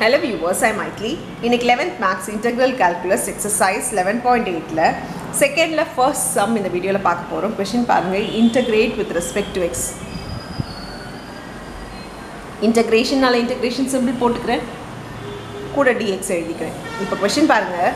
Hello viewers, I'm Maitli. இன்னைக்கு 11th maths integral calculus exercise eleven point எயிட்டில் செகண்டில் first sum இந்த வீடியோவில் பார்க்க போகிறோம் கொஷின் பாருங்கள் integrate with respect to X இன்டகிரேஷனால இன்டகிரேஷன் சிம்பிள் போட்டுக்கிறேன் கூட டிஎக்ஸ் எழுதிக்கிறேன் இப்போ கொஷின் பாருங்கள்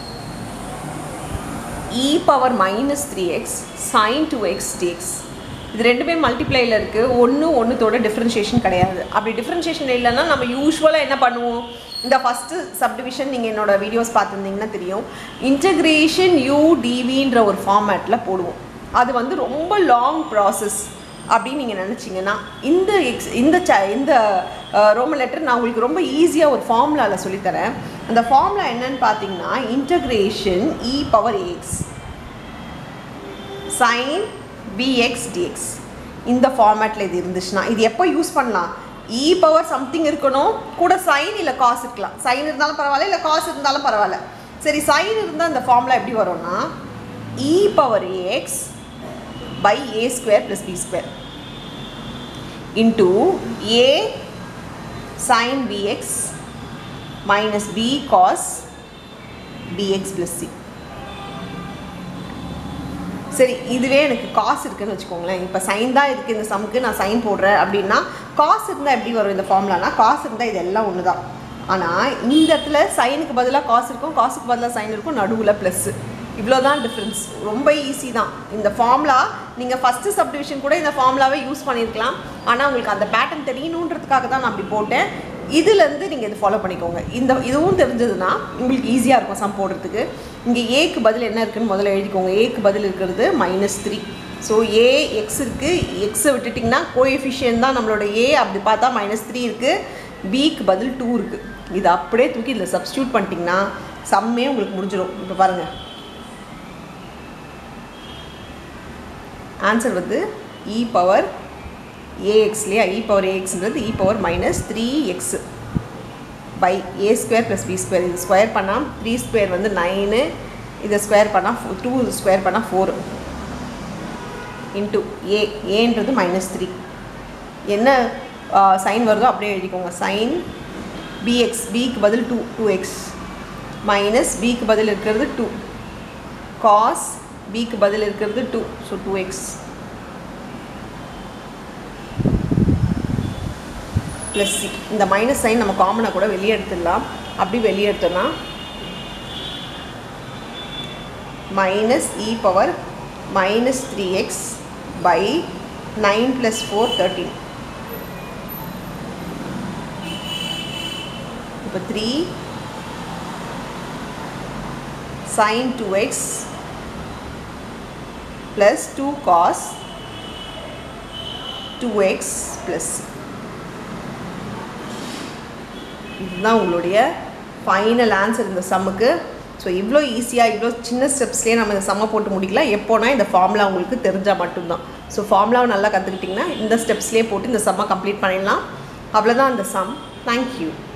e power minus three X sine two X DX இது ரெண்டுமே மல்டிப்ளையில் இருக்குது ஒன்று ஒன்றுத்தோட டிஃப்ரென்ஷியேஷன் கிடையாது அப்படி டிஃப்ரென்ஷியேஷன் இல்லைன்னா நம்ம யூஸ்வலாக என்ன பண்ணுவோம் இந்த ஃபஸ்ட்டு சப்டிவிஷன் நீங்கள் என்னோட வீடியோஸ் பார்த்துருந்தீங்கன்னா தெரியும் இன்டகிரேஷன் யூ டிவின்ற ஒரு ஃபார்மேட்டில் போடுவோம் அது வந்து ரொம்ப லாங் ப்ராசஸ் அப்படின்னு நீங்கள் நினச்சிங்கன்னா இந்த எக்ஸ் இந்த ச இந்த ரோமன் லெட்டர் நான் உங்களுக்கு ரொம்ப ஈஸியாக ஒரு ஃபார்முலாவில் சொல்லித்தரேன் அந்த ஃபார்முலா என்னன்னு பார்த்தீங்கன்னா integration e power X sine BX DX இந்த ஃபார்மேட்டில் இது இருந்துச்சுன்னா இது எப்போ யூஸ் பண்ணலாம் இ பவர் சம்திங் இருக்கணும் கூட சைன் இல்லை காசு இருக்கலாம் சைன் இருந்தாலும் பரவாயில்ல இல்லை காசு இருந்தாலும் பரவாயில்ல சரி சைன் இருந்தால் இந்த ஃபார்முலா எப்படி வரும்னா e power AX by A square plus B square into A sine BX minus B cos BX plus C சரி இதுவே எனக்கு காசு இருக்குன்னு வச்சுக்கோங்களேன் இப்போ சைன் தான் இருக்குது இந்த சம்க்கு நான் சைன் போடுறேன் அப்படின்னா காசு இருந்தால் எப்படி வரும் இந்த ஃபார்முலானா காசு இருந்தால் இதெல்லாம் ஒன்று தான் ஆனால் இந்த இடத்துல சைனுக்கு பதிலாக காசு இருக்கும் காசுக்கு பதிலாக சைன் இருக்கும் நடுவில் ப்ளஸ்ஸு இவ்வளோ தான் டிஃப்ரென்ஸ் ரொம்ப ஈஸி தான் இந்த ஃபார்முலா நீங்கள் ஃபஸ்ட்டு சப்டிவிஷன் கூட இந்த ஃபார்முலாவே யூஸ் பண்ணியிருக்கலாம் ஆனால் உங்களுக்கு அந்த பேட்டர்ன் தெரியணுன்றதுக்காக தான் நான் அப்படி போட்டேன் இதுலேருந்து நீங்கள் இது ஃபாலோ பண்ணிக்கோங்க இந்த இதுவும் தெரிஞ்சதுன்னா உங்களுக்கு ஈஸியாக இருக்கும் சம் போடுறதுக்கு இங்கே ஏக்கு பதில் என்ன இருக்குன்னு முதல்ல எழுதிக்கோங்க ஏக்கு பதில் இருக்கிறது minus three so A X இருக்குது எக்ஸை விட்டுட்டிங்கன்னா கோஎஃபிஷியன் தான் நம்மளோட ஏ அப்படி பார்த்தா மைனஸ் த்ரீ இருக்குது பிக்கு பதில் டூ இருக்குது இது அப்படியே தூக்கி இதில் சப்ஸ்டியூட் பண்ணிட்டீங்கன்னா சம்மே உங்களுக்கு முடிஞ்சிடும் இப்போ பாருங்கள் ஆன்சர் வந்து இ பவர் ஏஎக்ஸ் இல்லையா இ பவர் ஏஎக்ஸ்ன்றது e power minus three X by A square plus B square இது ஸ்கொயர் பண்ணால் த்ரீ ஸ்கொயர் வந்து நைனு இதை ஸ்கொயர் பண்ணால் ஃபோ டூ ஸ்கொயர் பண்ணால் ஃபோரு இன்ட்டு ஏ ஏன்றது மைனஸ் த்ரீ என்ன சைன் வருதோ அப்படியே எழுதிக்கோங்க சைன் பிஎக்ஸ் பிக்கு பதில் டூ டூ எக்ஸ் மைனஸ் பிக்கு பதில் இருக்கிறது டூ காஸ் பிக்கு பதில் இருக்கிறது two so two x plus c இந்த மைனஸ் சைன் நம்ம காமனாக கூட வெளியே எடுத்துடலாம் அப்படி வெளியே எடுத்தோம்னா minus e power minus three X by nine plus four thirteen இப்போ three sine two x plus two cos two x plus இதுதான் உங்களுடைய ஃபைனல் ஆன்சர் இந்த சம்முக்கு ஸோ இவ்வளோ ஈஸியாக இவ்வளோ சின்ன ஸ்டெப்ஸ்லேயே நம்ம இந்த சம்மை போட்டு முடிக்கலாம் எப்போனா இந்த ஃபார்முலா உங்களுக்கு தெரிஞ்சால் மட்டும்தான் ஸோ ஃபார்முலாவை நல்லா கற்றுக்கிட்டிங்கன்னா இந்த ஸ்டெப்ஸ்லேயே போட்டு இந்த சம்மை கம்ப்ளீட் பண்ணிடலாம் அவ்வளோதான் அந்த சம் தேங்க்யூ